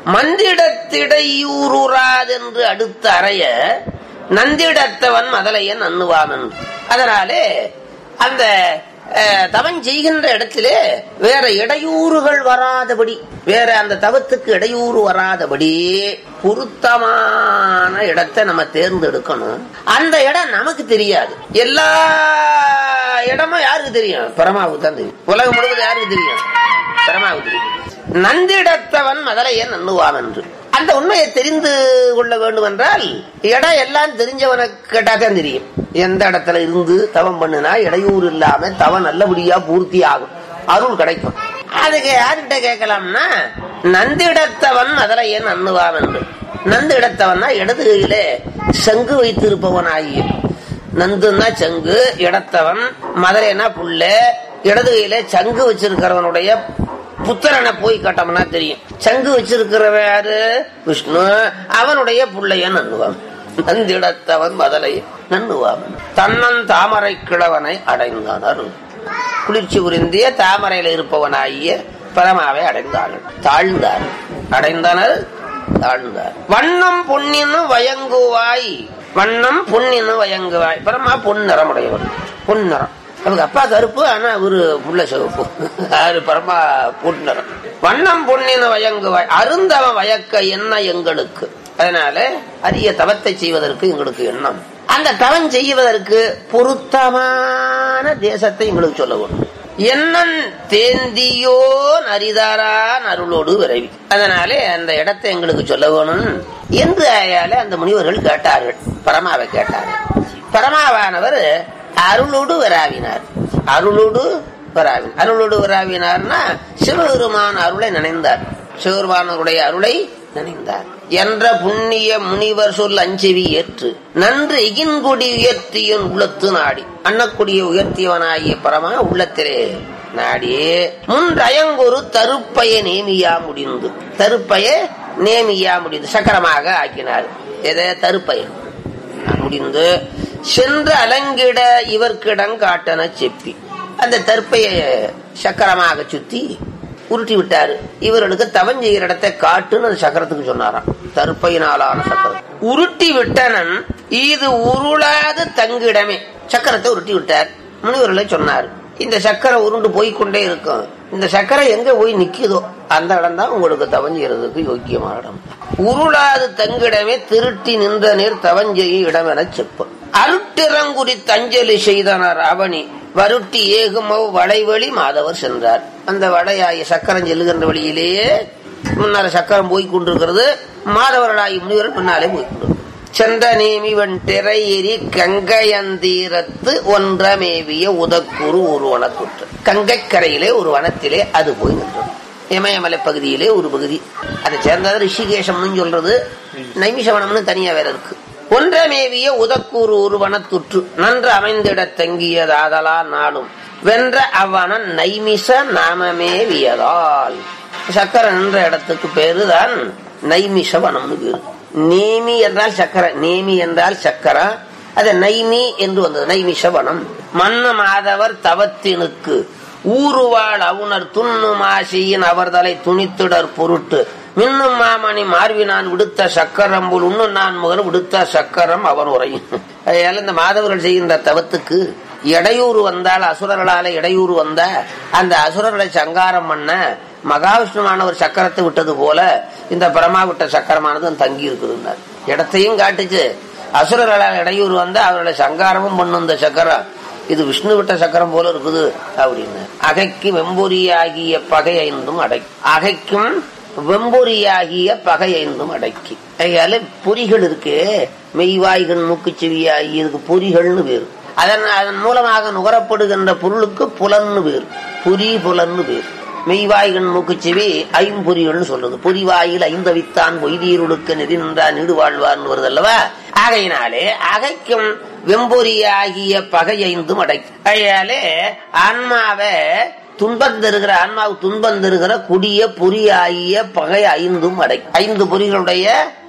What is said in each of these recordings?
மந்திடத்திடையூறுறாதென்று அடுத்த அறைய நந்திடத்தவன் மதலையன் அண்ணுவான் அதனாலே அந்த அஹ், தவம் செய்கின்ற இடத்திலே வேற இடையூறுகள் வராதபடி வேற அந்த தவத்துக்கு இடையூறு வராதபடி பொருத்தமான இடத்தை நம்ம தேர்ந்தெடுக்கணும் அந்த இடம் நமக்கு தெரியாது எல்லா இடமும் யாருக்கு தெரியும் பரமாவுக்கு தான் தெரியும் உலகம் முழுவதும் யாருக்கு தெரியும் பரமாவுக்கு தெரியும் நந்திடத்தவன் மதலையன் நண்ணுவான் என்று அந்த உண்மையை தெரிந்து கொள்ள வேண்டும் என்றால் இடம் எல்லாம் தெரிஞ்சவனை கேட்டா தான் தெரியும் எந்த இடத்துல இருந்து தவம் பண்ணுனா இடையூறு இல்லாம தவம் நல்லபடியா பூர்த்தி ஆகும் அருள் கிடைக்கும் அதுக்கு யார்கிட்ட கேட்கலாம்னா நந்திடத்தவன் மதலையன் அண்ணுவான் என்று நந்து இடத்தவன்னா இடது கையிலே சங்கு வைத்திருப்பவன் ஆகிய நந்துன்னா சங்கு இடத்தவன் மதுரைனா புள்ள இடது கையில சங்கு வச்சிருக்கிறவனுடைய புத்திரனை போய் கேட்டோம்னா தெரியும் சங்கு வச்சிருக்கிறவன் யாரு விஷ்ணு அவனுடைய புள்ளையன் நண்ணுவான் நந்திடத்தவன் மதலை நண்ணுவான் தன்னன் தாமரை கிழவனை அடைந்தனர் குளிர்ச்சி உறிந்திய தாமரையில் இருப்பவனாகிய பரமாவை அடைந்தார்கள் தாழ்ந்தார் அடைந்தனர் தாழ்ந்தார் வண்ணம் பொன்னின்னு வயங்குவாய் வண்ணம் பொன்னின்னு வயங்குவாய் பரமா பொன்னிறமுடையவர் பொன்னிறம் அவங்க அப்பா கருப்பு ஆனா அவரு புள்ள சிவப்பு அது பரமா பொன்னிறம் வண்ணம் பொன்னின்னு வயங்குவாய் அருந்தவன் வயக்க என்ன எங்களுக்கு அதனால அரிய தவத்தை செய்வதற்கு எங்களுக்கு எண்ணம் அந்த தவம் செய்வதற்கு பொருத்தமான தேசத்தை எங்களுக்கு சொல்ல வேண்டும் என்னன் தேந்தியோ நரிதாரான் அருளோடு விரைவி அதனாலே அந்த இடத்தை எங்களுக்கு சொல்ல வேணும் என்று ஆயாலே அந்த முனிவர்கள் கேட்டார்கள் பரமாவை கேட்டார்கள் பரமாவானவர் அருளோடு விராவினார் அருளோடு விராவினார் அருளோடு விராவினார்னா சிவபெருமான் அருளை நினைந்தார் சிவபெருமானருடைய அருளை நினைந்தார் என்ற புண்ணிய முனிவர் சொல் அஞ்செவி ஏற்று நன்று இகின்குடி உயர்த்தியன் உள்ளத்து நாடி அன்னக்குடிய உயர்த்தியவனாகிய பரமா உள்ளத்திலே நாடி முன்றயங்கொரு தருப்பய நேமியா முடிந்து தருப்பய நேமியா முடிந்து சக்கரமாக ஆக்கினார் எதை தருப்பய முடிந்து சென்று அலங்கிட இவர்க்கிடம் காட்டன செப்பி அந்த தற்பைய சக்கரமாக சுத்தி உருட்டி விட்டாரு இவர்களுக்கு தவம் செய்கிற இடத்தை காட்டுன்னு அந்த சக்கரத்துக்கு சொன்னாராம் தற்பையினாலான சக்கரம் உருட்டி விட்டனன் இது உருளாது தங்கிடமே சக்கரத்தை உருட்டி விட்டார் முனிவர்களை சொன்னார் இந்த சக்கரம் உருண்டு போய்க்கொண்டே இருக்கும் இந்த சக்கரை எங்க போய் நிக்குதோ அந்த இடம் தான் உங்களுக்கு தவஞ்செய்யறதுக்கு யோக்கியமான இடம் உருளாது தங்கிடமே திருட்டி நின்ற நீர் தவஞ்செய்ய இடம் என செப்பு அருட்டிறங்குறி தஞ்சலி செய்தனர் அவனி வருட்டி ஏகுமோ வளைவழி மாதவர் சென்றார் அந்த வடையாகிய சக்கரம் செல்லுகின்ற வழியிலேயே முன்னால சக்கரம் போய் கொண்டிருக்கிறது மாதவர்களாகி முனிவர் பின்னாலே போய் கொண்டிருக்கிறது சென்ற நேமிவன் திரையெறி கங்கையந்தீரத்து ஒன்றமேவிய உதக்குறு ஒரு வனத்துற்று கங்கைக்கரையிலே ஒரு வனத்திலே அது போய் நின்றது இமயமலை பகுதியிலே ஒரு பகுதி அதை சேர்ந்தது ரிஷிகேஷம்னு சொல்றது நைமிஷவனம்னு தனியா வேற இருக்கு ஒன்றமேவிய உதக்கூறு ஒரு வனத்துற்று நன்று அமைந்திட தங்கியதாதலா நாளும் வென்ற அவ்வனன் நைமிஷ நாமமேவியதால் சக்கர நின்ற இடத்துக்கு பேருதான் நைமிஷ வனம்னு பேரு நேமி என்றால் சக்கர நேமி என்றால் சக்கர அது நைமி என்று வந்தது நைமிஷ வனம் மன்ன மாதவர் தவத்தினுக்கு ஊருவாள் அவுணர் துண்ணு மாசியின் அவர்தலை துணித்துடர் பொருட்டு மின்னும் மாமணி மார்பினான் விடுத்த சக்கரம் போல் உன்னும் நான் முகர் விடுத்த சக்கரம் அவன் உரையும் அதனால இந்த மாதவர்கள் செய்கின்ற தவத்துக்கு இடையூறு வந்தால் அசுரர்களால இடையூறு வந்த அந்த அசுரர்களை சங்காரம் பண்ண மகாவிஷ்ணுவானவர் சக்கரத்தை விட்டது போல இந்த பிரமா விட்ட சக்கரமானது தங்கி இருக்குதுன்னார் இடத்தையும் காட்டுச்சு அசுரர்களால் இடையூறு வந்தா அவர்களை சங்காரமும் பண்ணும் இந்த சக்கரம் இது விஷ்ணு விட்ட சக்கரம் போல இருக்குது அப்படின்னு அகைக்கு வெம்பொறியாகிய பகை ஐந்தும் அடை அகைக்கும் வெம்பொறியாகிய பகை ஐந்தும் அடக்கி அதனால பொறிகள் இருக்கு மெய்வாய்கள் மூக்குச்செவியாகி இதுக்கு பொறிகள்னு பேரு அதன் அதன் மூலமாக நுகரப்படுகின்ற பொருளுக்கு புலன்னு பேரு புரி புலன்னு பேரு மெய்வாய்கண் மூக்குச்செவி ஐம்பொறிகள்னு சொல்றது பொறிவாயில் ஐந்தவித்தான் பொய்தீருடுக்க நெறி நின்றார் நீடு வாழ்வார்னு வருது அல்லவா ஆகையினாலே அகைக்கும் வெம்பொறியாகிய பகை ஐந்தும் அடைக்கும் அதையாலே ஆன்மாவை துன்பம் தருகிற ஆன்மாவுக்கு துன்பம் தருகிற குடிய பொறியாகிய பகை ஐந்தும் அடைக்கும் ஐந்து பொறிகளுடைய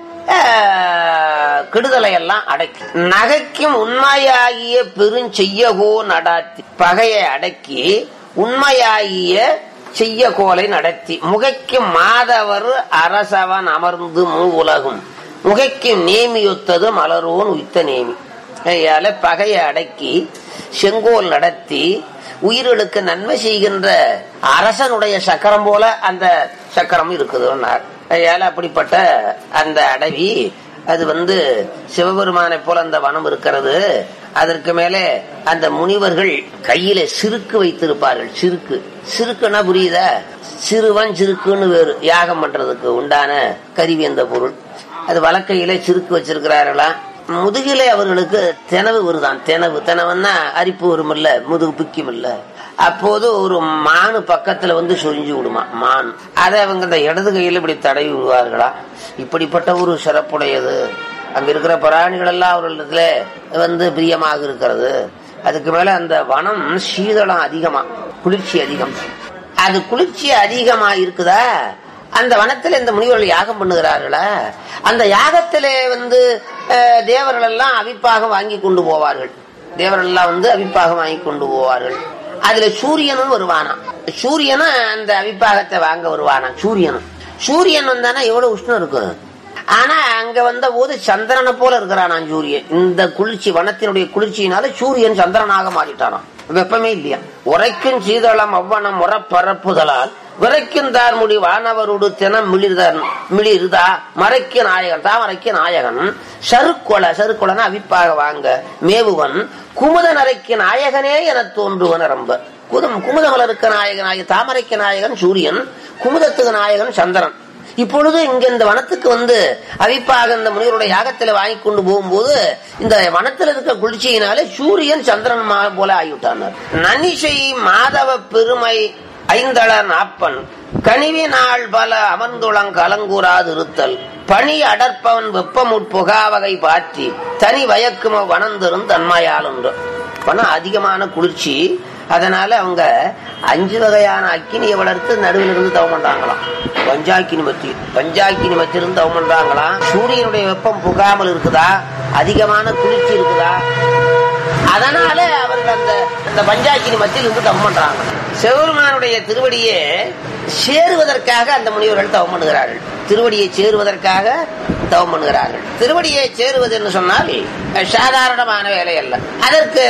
கெடுதலை எல்லாம் அடக்கி நகைக்கும் உண்மையாகிய பெருஞ்செய்யகோ நடாத்தி பகையை அடக்கி உண்மையாகிய செய்ய கோலை நடத்தி முகைக்கு மாதவர் அரசவன் அமர்ந்து மூ உலகும் முகைக்கு நேமியொத்தது மலரோன் உய்த்த நேமி கையால பகையை அடக்கி செங்கோல் நடத்தி உயிர்களுக்கு நன்மை செய்கின்ற அரசனுடைய சக்கரம் போல அந்த சக்கரம் இருக்குதுன்னார் கையால அப்படிப்பட்ட அந்த அடவி அது வந்து சிவபெருமானை போல அந்த வனம் இருக்கிறது அதற்கு மேலே அந்த முனிவர்கள் கையில சிறுக்கு வைத்திருப்பார்கள் சிறுக்கு சிறுக்குன்னா புரியுதா சிறுவன் சிறுக்குன்னு வேறு யாகம் பண்றதுக்கு உண்டான கருவி அந்த பொருள் அது வலக்கையில சிறுக்கு வச்சிருக்கிறார்களாம் முதுகிலே அவர்களுக்கு தினவு வருதான் தினவு தினவுன்னா அரிப்பு வரும் இல்ல முதுகு பிக்கும் இல்ல அப்போது ஒரு மானு பக்கத்துல வந்து சொரிஞ்சு விடுமா மான் அதை அவங்க இந்த இடது கையில இப்படி தடவி விடுவார்களா இப்படிப்பட்ட ஒரு சிறப்புடையது அங்க இருக்கிற பிராணிகள் எல்லாம் அவர்களிடத்துல வந்து பிரியமாக இருக்கிறது அதுக்கு மேல அந்த வனம் சீதளம் அதிகமா குளிர்ச்சி அதிகம் அது குளிர்ச்சி அதிகமா இருக்குதா அந்த வனத்தில் இந்த முனிவர்கள் யாகம் பண்ணுகிறார்களா அந்த யாகத்திலே வந்து அஹ், தேவர்கள் எல்லாம் அவிப்பாக வாங்கி கொண்டு போவார்கள் தேவர்கள் எல்லாம் வந்து அவிப்பாக வாங்கி கொண்டு போவார்கள் அதுல சூரியனும் வருவானாம் சூரியனும் அந்த அவிப்பாகத்தை வாங்க வருவானாம் சூரியனும் சூரியன் வந்தானா எவ்வளவு உஷ்ணம் இருக்கும் ஆனா அங்க வந்த போது சந்திரனை போல இருக்கிறானாம் சூரியன் இந்த குளிர்ச்சி வனத்தினுடைய குளிர்ச்சியினால சூரியன் சந்திரனாக மாறிட்டானாம் வெப்பமே இல்லையா உரைக்கும் சீதளம் அவ்வனம் உரப்பரப்புதலால் விரைக்கும் தார்முடி வானவருடு தினம் மிளிர்தன் மிளிர்தா மறைக்கு நாயகன் தாமரைக்கு நாயகன் சருக்கொலை சருக்கொலன அவிப்பாக வாங்க மேவுவன் குமுத நரைக்கு நாயகனே என தோன்றுவன ரொம்ப குதம் குமுதமலருக்கு நாயகனாய தாமரைக்கு நாயகன் சூரியன் குமுதத்துக்கு நாயகன் சந்திரன் இப்பொழுது இங்க இந்த வனத்துக்கு வந்து அவிப்பாக இந்த முனிவருடைய யாகத்துல வாங்கி கொண்டு போகும்போது இந்த வனத்துல இருக்க குளிர்ச்சியினாலே சூரியன் சந்திரன் மா- போல ஆகிவிட்டார் நனிசை மாதவ பெருமை ஐந்தள நாப்பன் கனிவினாள் பல அமர்ந்துளங் கலங்கூராது இருத்தல் பனி அடர்ப்பவன் வெப்பமுட்புகாவகை பாற்றி தனி வயக்கும வனந்திரும் தன்மையால் உண்டு வனம் அதிகமான குளிர்ச்சி அதனால அவங்க அஞ்சு வகையான அக்கினியை வளர்த்து நடுவில் இருந்து தவம் பண்றாங்களாம் பஞ்சாக்கினி மத்தி பஞ்சாக்கினி மத்தியிலிருந்து தவம் பண்றாங்களாம் சூரியனுடைய வெப்பம் புகாமல் இருக்குதா அதிகமான குளிர்ச்சி இருக்குதா அதனால அவர்கள் அந்த அந்த பஞ்சாக்கினி மத்தியில் இருந்து தவம் பண்றாங்க சிவபெருமானுடைய திருவடியை சேருவதற்காக அந்த முனிவர்கள் தவம் பண்ணுகிறார்கள் திருவடியை சேருவதற்காக தவம் பண்ணுகிறார்கள் திருவடியை சேருவது என்று சொன்னால் அஹ், சாதாரணமான வேலை அல்ல அதற்கு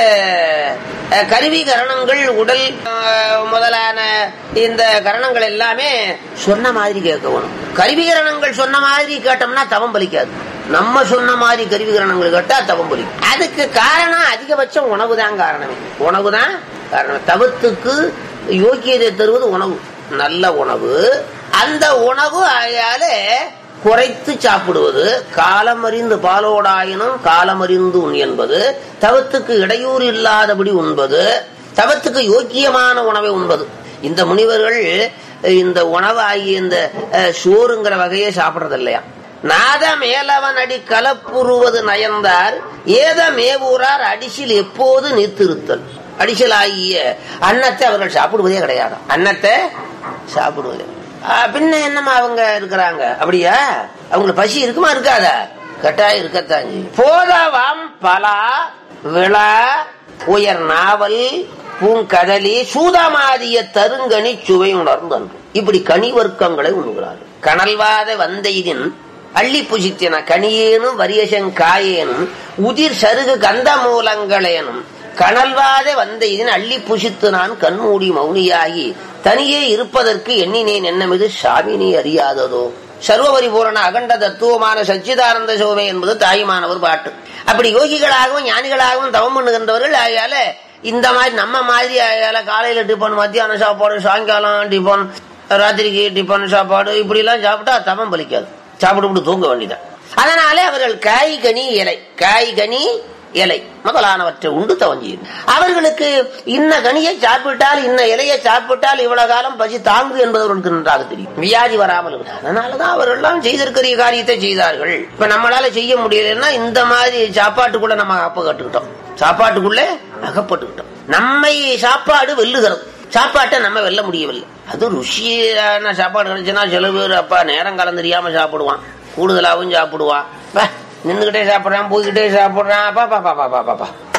அஹ், கருவி கரணங்கள் உடல் அஹ், முதலான இந்த கரணங்கள் எல்லாமே சொன்ன மாதிரி கேட்கணும் கருவி கரணங்கள் சொன்ன மாதிரி கேட்டோம்னா தவம் பலிக்காது நம்ம சொன்ன மாதிரி கருவி கரணங்கள் கேட்டா தவம் பலிக்கும் அதுக்கு காரணம் அதிகபட்சம் உணவு தான் காரணமே உணவு தான் காரணம் தவத்துக்கு யோக்கியதை தருவது உணவு நல்ல உணவு அந்த உணவு ஆகையால குறைத்து சாப்பிடுவது காலமறிந்து பாலோடாயினும் காலமறிந்து உண் என்பது தவத்துக்கு இடையூறு இல்லாதபடி உண்பது தவத்துக்கு யோக்கியமான உணவை உண்பது இந்த முனிவர்கள் இந்த உணவு ஆகிய இந்த அஹ், சோறுங்கிற வகையை சாப்பிடுறது இல்லையா நாத மேலவன் அடி கலப்புருவது நயந்தார் ஏத மேவூரார் அடிசில் எப்போது நிறுத்திருத்தல் அடிசல் ஆகிய அன்னத்தை அவர்கள் சாப்பிடுவதே கிடையாது அன்னத்தை சாப்பிடுவதே ஆ, பின்ன என்னமா அவங்க இருக்கிறாங்க அப்படியா அவங்களுக்கு பசி இருக்குமா இருக்காதா கட்டாயம் இருக்கத்தான் செய்யும். போதவாம் பலா விழா உயர் நாவல் பூங்கதலி சூதமாதிய தருங்கனி சுவை உணர்ந்தன்று இப்படி கனி வர்க்கங்களை உண்கிறார்கள் கனல்வாத வந்தைதின் அள்ளி புசித்தின கனியேனும் வரியசங்காயேனும் உதிர் சருகு கந்த மூலங்களேனும் கனல்வாத வந்த இதன் அள்ளி புசித்து நான் கண்மூடி மௌனியாகி தனியே இருப்பதற்கு எண்ணினேன் என்னமிது சாமினி அறியாததோ சர்வபரி பூரண அகண்ட தத்துவமான சச்சிதானந்த சிவமே என்பது தாயுமானவர் பாட்டு அப்படி யோகிகளாகவும் ஞானிகளாகவும் தவம் பண்ணுகின்றவர்கள் ஆகையால இந்த மாதிரி நம்ம மாதிரி ஆகையால காலையில டிஃபன் மத்தியானம் சாப்பாடு சாயங்காலம் டிஃபன் ராத்திரிக்கு டிஃபன் சாப்பாடு இப்படி எல்லாம் சாப்பிட்டா தவம் பலிக்காது சாப்பிட்டு தூங்க வேண்டியதான் அதனாலே அவர்கள் காய்கனி இலை காய்கனி இலை முதலானவற்றை உண்டு தவஞ்சி அவர்களுக்கு இன்ன கனியை சாப்பிட்டால் இன்ன இலையை சாப்பிட்டால் இவ்வளவு காலம் பசி தாங்கு என்பது அவர்களுக்கு நன்றாக தெரியும் வியாதி வராமல் இருக்கும். அதனாலதான் அவர்கள் எல்லாம் செய்திருக்கிற காரியத்தை செய்தார்கள் இப்ப நம்மளால செய்ய முடியலன்னா இந்த மாதிரி சாப்பாட்டுக்குள்ள நம்ம அப்ப கட்டுக்கிட்டோம் சாப்பாட்டுக்குள்ள அகப்பட்டுக்கிட்டோம் நம்மை சாப்பாடு வெல்லுகிறது சாப்பாட்டை நம்ம வெல்ல முடியவில்லை அது ருசியான சாப்பாடு கிடைச்சுன்னா சில பேர் அப்பா நேரம் கலந்து தெரியாம சாப்பிடுவான் கூடுதலாகவும் சாப்பிடுவான் பா, நின்னுகிட்டே சாப்பிடுறான் போய்கிட்டே சாப்பிடுறான் பா பா பா பா பா பா பா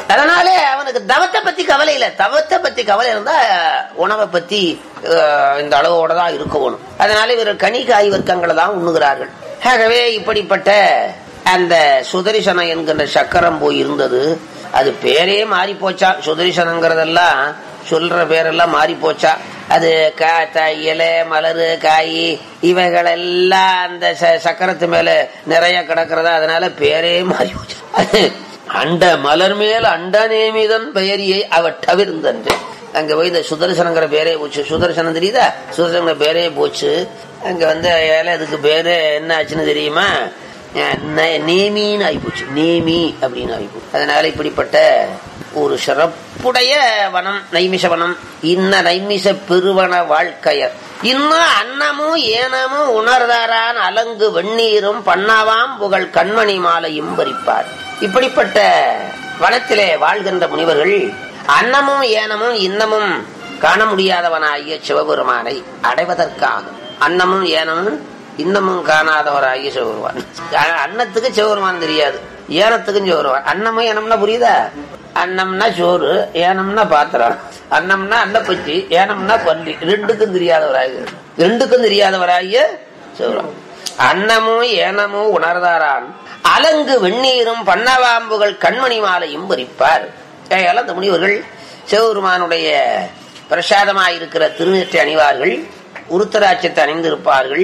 அதனாலே அவனுக்கு தவத்தை பத்தி கவலை இல்ல தவத்தை பத்தி கவலை இருந்தா உணவை பத்தி அஹ், இந்த அளவோட தான் இருக்கணும் அதனால இவர் கனி காய் வர்க்கங்களை தான் உண்ணுகிறார்கள் ஆகவே இப்படிப்பட்ட அந்த சுதரிசனம் என்கின்ற சக்கரம் போய் இருந்தது அது பேரே மாறி போச்சா சுதரிசனங்கிறதெல்லாம் சொல்ற பேரெல்லாம் மாறி போச்சா அது கா த- இலை மலரு காய் இவைகள் எல்லாம் அந்த ச- சக்கரத்து மேல நிறைய கிடக்கிறதா அதனால பேரே மாறி போச்சு அது அண்ட மலர் மேல் அண்ட நேமிதன் பெயரியை அவ தவிர்ந்தன்று அங்க போய் இந்த சுதர்சனங்கிற பேரே போச்சு சுதர்சனம் தெரியுதா சுதர்சனங்கிற பேரே போச்சு அங்க வந்து ஏல அதுக்கு பேரு என்ன ஆச்சுன்னு தெரியுமா அஹ் நே- நேமின்னு ஆயிப்போச்சு நேமி அப்படின்னு ஆயிப்போச்சு அதனால இப்படிப்பட்ட ஒரு சிறப்புடைய வனம் நைமிஷ வனம் இன்ன நைமிஷ பெருவன வாழ்க்கையர் இன்னும் அன்னமும் ஏனமும் உணர்தாரான் அலங்கு வெந்நீரும் பண்ணாவாம் புகழ் கண்மணி மாலையும் பறிப்பார் இப்படிப்பட்ட வனத்திலே வாழ்கின்ற முனிவர்கள் அன்னமும் ஏனமும் இன்னமும் காண முடியாதவனாகிய சிவபெருமானை அடைவதற்காக அன்னமும் ஏனமும் இன்னமும் காணாதவராகிய சிவபெருமான் அ- அன்னத்துக்கு சிவபெருமான் தெரியாது ஏனத்துக்கும் சிவபெருமான் அன்னமும் ஏனம்னா புரியுதா அன்னம்னா சோறு ஏனம்னா பாத்திரம் அன்னம்னா அன்னப்பச்சி ஏனம்னா பள்ளி ரெண்டுக்கும் தெரியாதவராகிய ரெண்டுக்கும் தெரியாதவராகிய சிவபெருமான் அன்னமும் ஏனமும் உணர்ந்தாரான் அலங்கு வெந்நீரும் பண்ணவாம்புகள் கண்மணி மாலையும் பறிப்பார் ஆகையால அந்த முனிவர்கள் சிவபெருமானுடைய பிரசாதமாயிருக்கிற திருநீற்றை அணிவார்கள் உருத்தராட்சத்தை அணிந்திருப்பார்கள்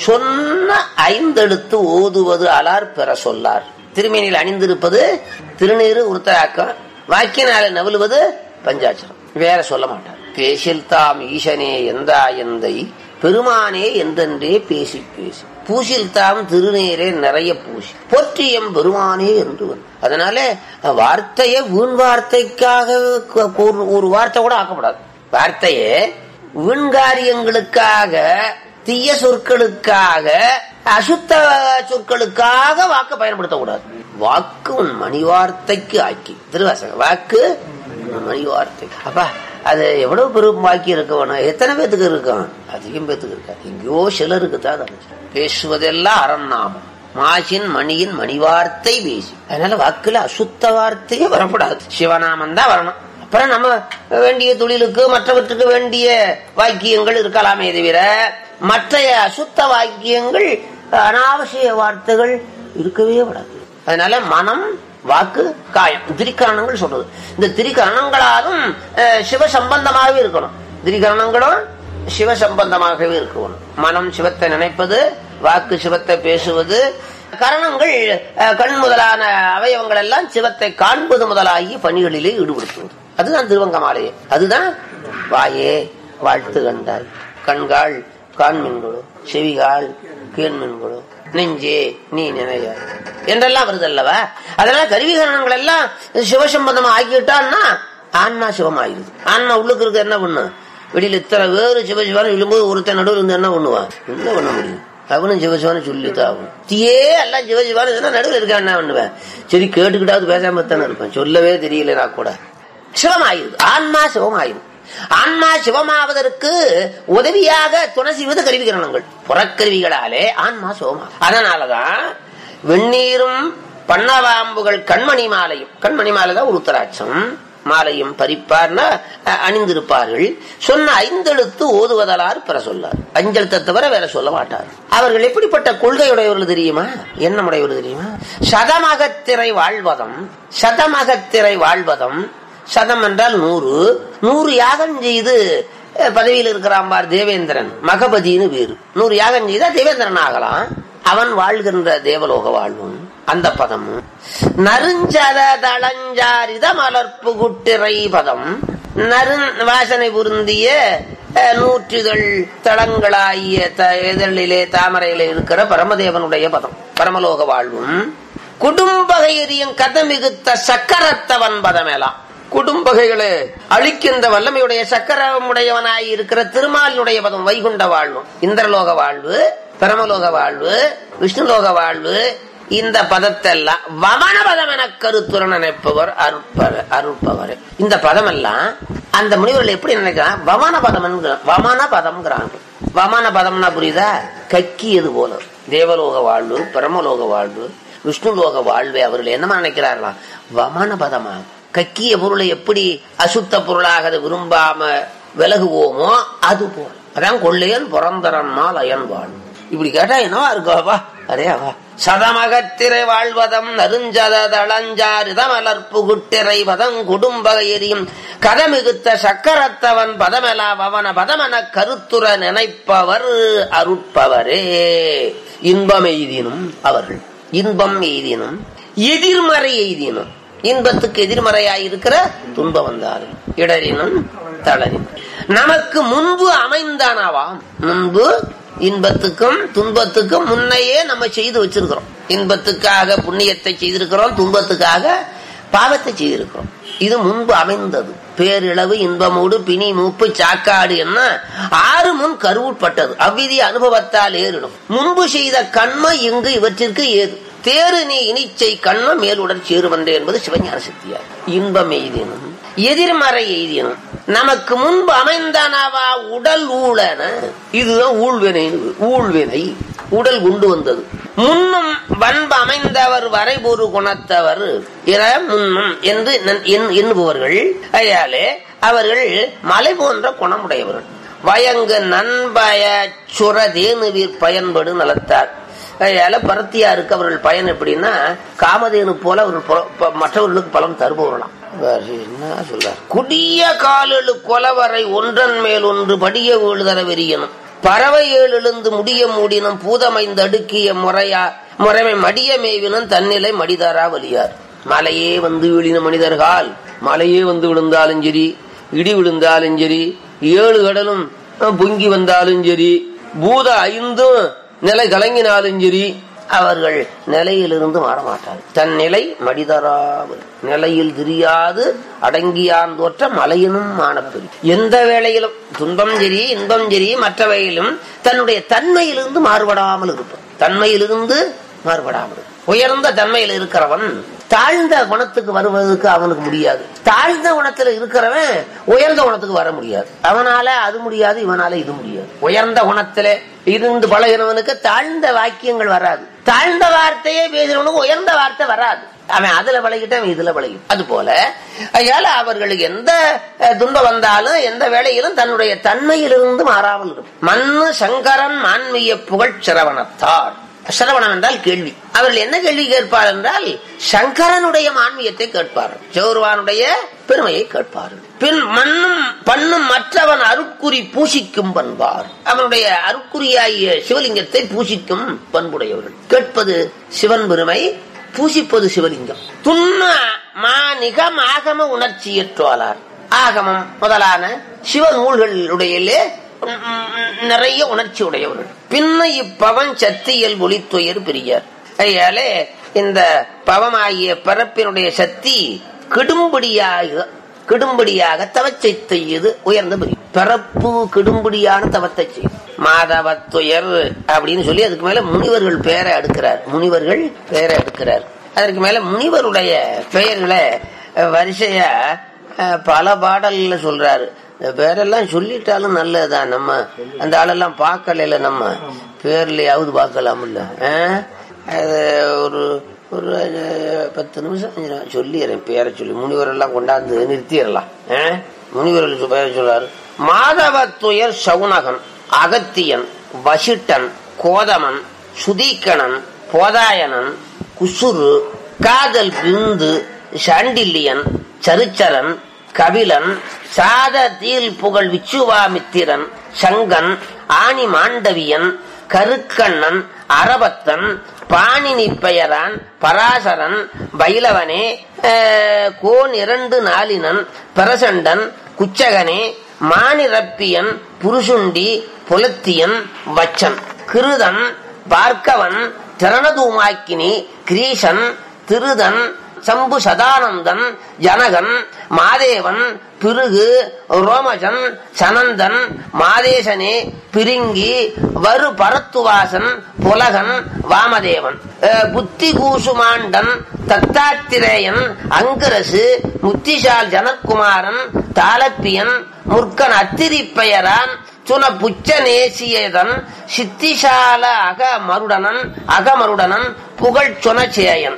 சொன்ன ஐந்தெழுத்து ஓதுவது அலார் பெற சொல்லார் திருமேனியில் அணிந்திருப்பது திருநீறு உருத்தராக்கம் வாக்கினால நவலுவது பஞ்சாட்சரம் வேற சொல்ல மாட்டார் பேசில் தாம் ஈசனே எந்தா எந்தை பெருமானே என்றென்றே பேசி பேசி பூசில் தாம் திருநீரே நிறைய பூசி போற்றியம் பெருமானே என்று வந்து. அதனால வார்த்தையை வீண் வார்த்தைக்காக க- ஒரு- ஒரு வார்த்தை கூட ஆக்கப்படாது வார்த்தையே வீண்காரியங்களுக்காக தீய சொற்களுக்காக அசுத்த சொற்களுக்காக வாக்கு பயன்படுத்தக்கூடாது வாக்கு உன் மணி வார்த்தைக்கு ஆக்கி திருவாசகம் வாக்கு உன் மணி வார்த்தை அப்பா அது எவ்வளவு பெரும் வாக்கி இருக்கணும் எத்தனை பேத்துக்கு இருக்கும் அதிகம் பேத்துக்கு இருக்காது எங்கேயோ சிலருக்கு தான் அது அமைஞ்சு. பேசுவதெல்லாம் அறநாமம் மாசின் மணியின் மணிவார்த்தை பேசி அதனால வாக்குல அசுத்த வார்த்தையே வரக்கூடாது சிவநாமம் தான் வரணும் அப்புறம் நம்ம வேண்டிய தொழிலுக்கு மற்றவற்றுக்கு வேண்டிய வாக்கியங்கள் இருக்கலாமே தவிர மற்ற அசுத்த வாக்கியங்கள் அனாவசிய வார்த்தைகள் இருக்கவே கூடாது அதனால மனம் வாக்கு காயம் திரிகரணங்கள் சொல்றது இந்த திரிகரணங்களாலும் அஹ், சிவ சம்பந்தமாகவே இருக்கணும் திரிகரணங்களும் சிவ சம்பந்தமாகவே இருக்கணும் மனம் சிவத்தை நினைப்பது வாக்கு சிவத்தை பேசுவது கரணங்கள் அஹ், கண் முதலான அவயவங்கள் எல்லாம் சிவத்தை காண்பது முதலாகிய பணிகளிலே ஈடுபடுத்துவது அதுதான் திருவங்கமாலையே அதுதான் வாயே வாழ்த்து கண்டாய் கண்கால் காண்மின்களோ செவிகால் கேண்மின்களோ நெஞ்சே நீ நினைவாய் என்றெல்லாம் வருது அல்லவா அதனால கருவிகரணங்கள் எல்லாம் சிவசம்பந்தமா ஆக்கிட்டான்னா ஆன்மா சிவமாயிருது ஆன்மா உள்ளுக்கு இருக்க என்ன பண்ணும் வெளியில இத்தனை வேறு சிவசிவான்னு சொல்லும்போது ஒருத்தன் நடுவில் இருந்து என்ன பண்ணுவான் என்ன பண்ண முடியும் அவனும் சிவசிவான்னு சொல்லித்தான் ஆகும் தீயே எல்லாம் சிவசிவான்னு சொன்னா நடுவில் இருக்க என்ன பண்ணுவேன் சரி கேட்டுக்கிட்டாவது பேசாம தானே இருப்பேன் சொல்லவே தெரியலனா கூட சிவமாயிருது ஆன்மா சிவமாயிருது ஆன்மா சிவமாவதற்கு உதவியாக துணை செய்வது கருவிகரணங்கள் புறக்கருவிகளாலே ஆன்மா சிவமா அதனாலதான் வெந்நீரும் பண்ணவாம்புகள் கண்மணி மாலையும் கண்மணி மாலை தான் உருத்தராட்சம் மாலையும் பறிப்பார்னா அஹ், அணிந்திருப்பார்கள் சொன்ன ஐந்தெழுத்து ஓதுவதலார் பெற சொல்லார் அஞ்செழுத்தை தவிர வேற சொல்ல மாட்டார் அவர்கள் எப்படிப்பட்ட கொள்கையுடையவர்கள் தெரியுமா என்னமுடையவர்கள் தெரியுமா சதமகத்திரை வாழ்வதம் சதமகத்திரை வாழ்வதம் சதம் என்றால் நூறு நூறு யாகம் செய்து அஹ், பதவியில் இருக்கிறான் பார் தேவேந்திரன் மகபதினு வேறு நூறு யாகம் செய்தா தேவேந்திரன் ஆகலாம் அவன் வாழ்கின்ற தேவலோக வாழ்வும் அந்த பதம் நறுஞ்சத தளஞ்சாரித மலர்ப்பு குட்டிரை பதம் நறுந் வாசனை பொருந்திய அஹ், நூற்றிதழ் தளங்களாகிய த- இதழிலே தாமரையிலே இருக்கிற பரமதேவனுடைய பதம் பரமலோக வாழ்வும் குடும்பகை எரியும் கதமிகுத்த சக்கரத்தவன் பதமெல்லாம் குடும்பகைகளை அழிக்கின்ற வல்லமையுடைய சக்கரமுடையவனாய் இருக்கிற திருமாலினுடைய பதம் வைகுண்ட வாழ்வு இந்திரலோக வாழ்வு பரமலோக வாழ்வு விஷ்ணுலோக வாழ்வு இந்த பதத்தெல்லாம் வமன பதம் என கருத்துடன் நினைப்பவர் அருட்பவர் அருட்பவர் இந்த பதம் எல்லாம் அந்த முனிவர்கள் எப்படி நினைக்கிறான் வமன பதம் வமன பதம்ங்கிறாங்க வமன பதம்னா புரியுதா கக்கியது போல தேவலோக வாழ்வு பரமலோக வாழ்வு விஷ்ணுலோக வாழ்வை அவர்கள் என்னமா நினைக்கிறார்களாம் வமன பதமா கக்கிய பொருளை எப்படி அசுத்த பொருளாக அதை விரும்பாம விலகுவோமோ அது போல அதான் கொள்ளையன் புறந்தரன் மால் அயன்வாள் இப்படி கேட்டா என்னவா இருக்கவா அரேவா சதமகத்திரை வாழ்வதம் நருஞ்சதளஞ்சாரிதம் அலர்ப்பு குட்டிரை பதம் குடும்ப எரியும் கதமிகுத்த சக்கரத்தவன் பதமெலா பவன பதமென கருத்துர நினைப்பவர் அருட்பவரே இன்பம் எய்தினும் அவர்கள் இன்பம் எய்தினும் எதிர்மறை எய்தினும் இன்பத்துக்கு எதிர்மறையாயிருக்கிற துன்பம் வந்தாலும் இடரினும் தளரினும் நமக்கு முன்பு அமைந்தானவாம் முன்பு இன்பத்துக்கும் துன்பத்துக்கும் முன்னையே நம்ம செய்து வச்சிருக்கிறோம் இன்பத்துக்காக புண்ணியத்தை செய்திருக்கிறோம் துன்பத்துக்காக பாவத்தை செய்திருக்கிறோம் இது முன்பு அமைந்தது பேரிளவு இன்பமோடு பிணி மூப்பு சாக்காடு என்ன ஆறு முன் கருவுட்பட்டது அவ்விதி அனுபவத்தால் ஏறிடும் முன்பு செய்த கண்ம இங்கு இவற்றிற்கு ஏது தேறு நீ இனிச்சை கண்ம மேலுடன் சேருவன்றே என்பது சிவஞான சக்தியார் இன்பம் எய்தினும் எதிர்மறை எய்தினும் நமக்கு முன்பு அமைந்தானவா உடல் ஊழன இதுதான் ஊழ்வினை ஊழ்வினை உடல் கொண்டு வந்தது முன்னும் பண்பு அமைந்தவர் வரைபொரு குணத்தவர் என முன்னும் என்று எண்ணுபவர்கள் அயாலே அவர்கள் மலை போன்ற குணமுடையவர்கள் வயங்கு நண்பய சுர தேனுவீர் பயன்படு நலத்தார் அதனால பரத்தியாருக்கு அவர்கள் பயன் எப்படின்னா காமதேனு போல அவர்கள் மற்றவர்களுக்கு பலம் தருபவர்களாம் என்ன சொல்றார் குடிய காலெழு கொலவரை ஒன்றன் மேல் ஒன்று படிய வீழுதர வெறியனும் பறவை ஏழெழுந்து முடிய மூடினும் பூதமைந்து அடுக்கிய முறையா முறைமை மடிய மேவினும் தன்னிலை மடிதாரா வலியார் மலையே வந்து விழின மனிதர்கள் மலையே வந்து விழுந்தாலும் சரி இடி விழுந்தாலும் சரி ஏழு கடலும் பொங்கி வந்தாலும் சரி பூத ஐந்தும் நிலை கலங்கினாலும் சரி அவர்கள் நிலையிலிருந்து மாறமாட்டார்கள் தன் நிலை மடிதராமல் நிலையில் திரியாது அடங்கியான் தோற்ற மலையினும் மானப்பெரு எந்த வேளையிலும் துன்பம் சரி இன்பம் சரி மற்றவையிலும் தன்னுடைய தன்மையிலிருந்து மாறுபடாமல் இருப்பான் தன்மையிலிருந்து மாறுபடாமல் உயர்ந்த தன்மையில் இருக்கிறவன் தாழ்ந்த குணத்துக்கு வருவதற்கு அவனுக்கு முடியாது தாழ்ந்த குணத்துல இருக்கிறவன் உயர்ந்த குணத்துக்கு வர முடியாது அவனால அது முடியாது இவனால இது முடியாது உயர்ந்த குணத்துல இருந்து பழகினவனுக்கு தாழ்ந்த வாக்கியங்கள் வராது தாழ்ந்த வார்த்தையே பேசுறவனுக்கு உயர்ந்த வார்த்தை வராது அவன் அதுல பழகிட்டு அவன் இதுல பழகி அது போல அதனால அவர்களுக்கு எந்த துன்பம் வந்தாலும் எந்த வேளையிலும் தன்னுடைய தன்மையிலிருந்து மாறாமல் இருக்கும் மண்ணு சங்கரன் மான்மிய புகழ் சிரவணத்தார் சிரவணம் என்றால் கேள்வி அவர்கள் என்ன கேள்வி கேட்பார் என்றால் சங்கரனுடைய மான்மியத்தை கேட்பார்கள் சௌர்வானுடைய பெருமையை கேட்பார்கள் பின் மண்ணும் பண்ணும் மற்றவன் அருக்குறி பூசிக்கும் பண்பார் அவனுடைய அருக்குறியாகிய சிவலிங்கத்தை பூசிக்கும் பண்புடையவர்கள் கேட்பது சிவன் பெருமை பூசிப்பது சிவலிங்கம் துண்ண மாநிக ஆகம உணர்ச்சியற்றோலார் ஆகமம் முதலான சிவ நூல்களுடைய நிறைய உணர்ச்சி உடையவர்கள் பின்ன இப்பவன் சத்தியல் ஒளித்துயர் பெரியார் ஐயாலே இந்த பவமாகிய பரப்பினுடைய சக்தி கிடும்படியாக கிடும்படியாக தவச்சை செய்யுது உயர்ந்த பெரிய பிறப்பு கிடும்படியான தவத்தை செய்யும் மாதவத்துயர் அப்படின்னு சொல்லி அதுக்கு மேல முனிவர்கள் பெயரை எடுக்கிறார் முனிவர்கள் பெயரை எடுக்கிறார் அதற்கு மேல முனிவருடைய பெயர்களை வரிசையா பல பாடல்ல சொல்றாரு இந்த பேரெல்லாம் சொல்லிட்டாலும் நல்லதுதான் நம்ம அந்த ஆளெல்லாம் பார்க்கல நம்ம பேர்லயாவது பார்க்கலாம்ல அது ஒரு ஒரு பத்து நிமிஷம் சொல்லிடுறேன் பேரை சொல்லி முனிவரெல்லாம் கொண்டாந்து நிறுத்திடலாம் முனிவர்கள் பெயர் சொல்றாரு மாதவத்துயர் சவுனகன் அகத்தியன் வசிட்டன் கோதமன் சுதீக்கணன் போதாயனன் குசுரு காதல் பிந்து சாண்டில்லியன் சரிச்சரன் கபிலன் சாத தீல் புகழ் விச்சுவாமித்திரன் சங்கன் ஆணி மாண்டவியன் கருக்கண்ணன் அரபத்தன் பாணினி பெயரான் பராசரன் பைலவனே கோன் இரண்டு நாளினன் பிரசண்டன் குச்சகனே மானிரப்பியன் புருஷுண்டி புலத்தியன் வச்சன் கிருதன் பார்க்கவன் திரணதூமாக்கினி கிரீசன் திருதன் சம்பு சதானந்தன் ஜனகன் மாதேவன் பிருகு ரோமஜன் சனந்தன் மாதேசனே பிரிங்கி வரு பரத்துவாசன் புலகன் வாமதேவன் புத்தி கூசுமாண்டன் தத்தாத்திரேயன் அங்கரசு முத்திசால் ஜனக்குமாரன் தாலப்பியன் முற்கன் அத்திரி பெயரான் சுன புச்ச நேசியதன் சித்திசால அக மருடனன் அகமருடனன் புகழ் சுனச்சேயன்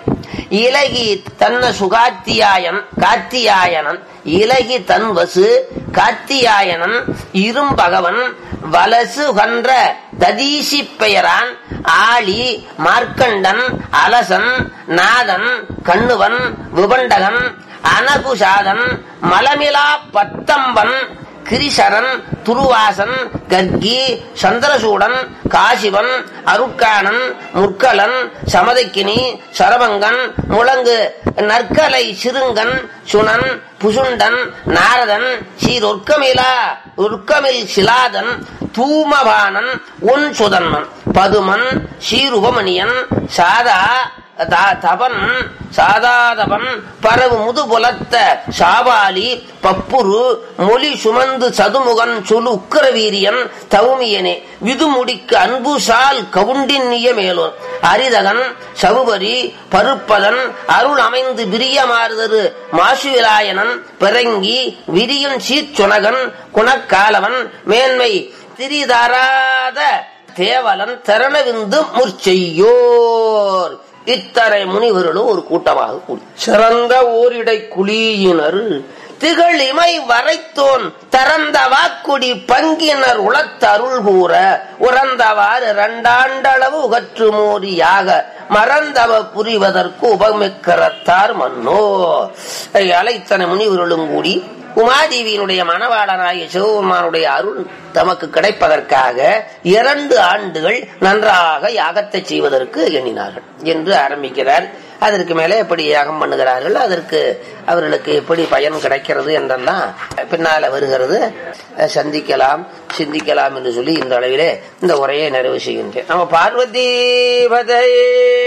இலகி தன்ன சுகாத்தியாயன் காத்தியாயனன் இலகி தன் வசு காத்தியாயனன் இரும்பகவன் வலசு கன்ற ததீசி பெயரான் ஆளி மார்க்கண்டன் அலசன் நாதன் கண்ணுவன் விபண்டகன் அனகுசாதன் மலமிலா பத்தம்பன் கிரிசரன் துருவாசன் கர்கி சந்திரசூடன் காசிவன் அருக்கானன் முற்கலன் சமதக்கினி சரபங்கன் முழங்கு நற்கலை சிறுங்கன் சுனன் புசுண்டன் நாரதன் சீரொர்க்கமிலா உர்க்கமில் சிலாதன் தூமபானன் உன் சுதன்மன் பதுமன் சீருபமணியன் சாதா தபன் சாதாதவன் பரவு முதுபுலத்த சாபாலி பப்புரு மொழி சுமந்து சதுமுகன் சொல்லு உக்கரவீரியன் தவுமியனே விதுமுடிக்கு அன்பு சால் கவுண்டின்னிய மேலோன் அரிதகன் சவுபரி பருப்பதன் அருள் அமைந்து பிரியமாறுதரு மாசுவிலாயனன் பிறங்கி விரியன் சீர்ச்சுனகன் குணக்காலவன் மேன்மை திரிதாராத தேவலன் திறனவிந்து முற்செய்யோர் இத்தனை முனிவர்களும் ஒரு கூட்டமாக கூடி சிறந்த ஓரிடை குழியினர் திகழ் இமை வரைத்தோன் திறந்த வாக்குடி பங்கினர் உளத்தருள் கூற உறந்தவாறு இரண்டாண்டளவு உகற்று மோரியாக மறந்தவ புரிவதற்கு உபமிக்கிறத்தார் மன்னோ அலைத்தனை முனிவர்களும் கூடி உமாதேவியினுடைய மணவாளனாகிய சிவபெருமானுடைய அருள் தமக்கு கிடைப்பதற்காக இரண்டு ஆண்டுகள் நன்றாக யாகத்தை செய்வதற்கு எண்ணினார்கள் என்று ஆரம்பிக்கிறார் அதற்கு மேலே எப்படி யாகம் பண்ணுகிறார்கள் அதற்கு அவர்களுக்கு எப்படி பயன் கிடைக்கிறது என்றெல்லாம் பின்னால வருகிறது சந்திக்கலாம் சிந்திக்கலாம் என்று சொல்லி இந்த அளவிலே இந்த உரையை நிறைவு செய்கின்றேன் நம்ம பார்வதி பதையே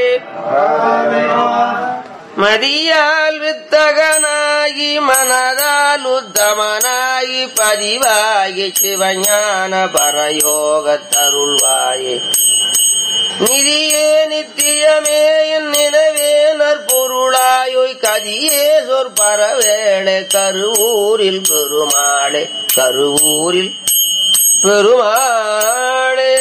மதியால் வித்தகனாகி மனதால் உத்தமனாகி பதிவாகி சிவஞான பரயோக தருள்வாயே நிதியே நித்தியமே என் நினைவே நற்பொருளாயோய் கதியே சொற்பரவேளை கருவூரில் பெருமாளே கருவூரில் பெருமாளே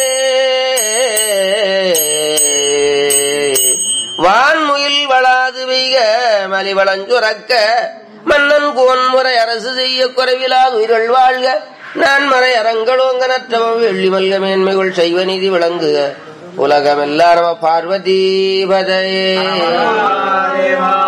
வான்முயில் வளாது பெய்க மலிவளஞ்சுரக்க மன்னன் கோன்முறை அரசு செய்ய குறைவிலாது உயிர்கள் வாழ்க நான் மறை அரங்களோங்க நற்றவம் வெள்ளி மல்க மேன்மைகள் செய்வ நீதி விளங்குக உலகம் எல்லாரும் பார்வதி பதையே